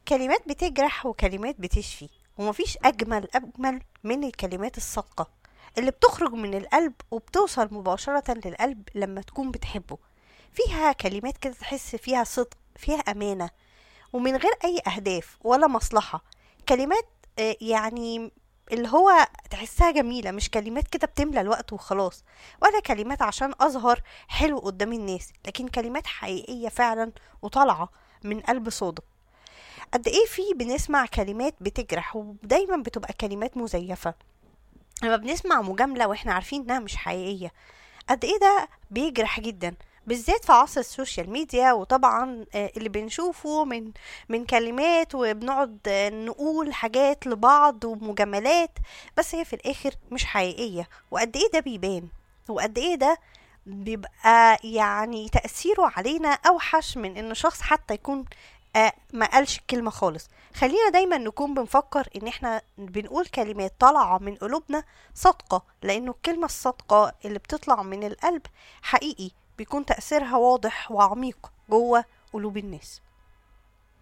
كلمات بتجرح وكلمات بتشفي ومفيش أجمل أجمل من الكلمات الصادقة اللي بتخرج من القلب وبتوصل مباشرة للقلب لما تكون بتحبه فيها كلمات كده تحس فيها صدق فيها أمانة ومن غير أي أهداف ولا مصلحة كلمات آه، يعني اللي هو تحسها جميلة مش كلمات كده بتملى الوقت وخلاص ولا كلمات عشان أظهر حلو قدام الناس لكن كلمات حقيقية فعلا وطالعة من قلب صادق قد ايه في بنسمع كلمات بتجرح ودايما بتبقى كلمات مزيفة لما بنسمع مجاملة واحنا عارفين انها مش حقيقية قد ايه ده بيجرح جدا بالذات في عصر السوشيال ميديا وطبعا آه، اللي بنشوفه من من كلمات وبنقعد آه، نقول حاجات لبعض ومجاملات بس هي في الاخر مش حقيقية وقد ايه ده بيبان وقد ايه ده بيبقى يعني تأثيره علينا أوحش من إن شخص حتى يكون آه ما قالش الكلمة خالص خلينا دايما نكون بنفكر إن احنا بنقول كلمات طالعة من قلوبنا صادقة لأنه الكلمة الصادقة اللي بتطلع من القلب حقيقي بيكون تأثيرها واضح وعميق جوه قلوب الناس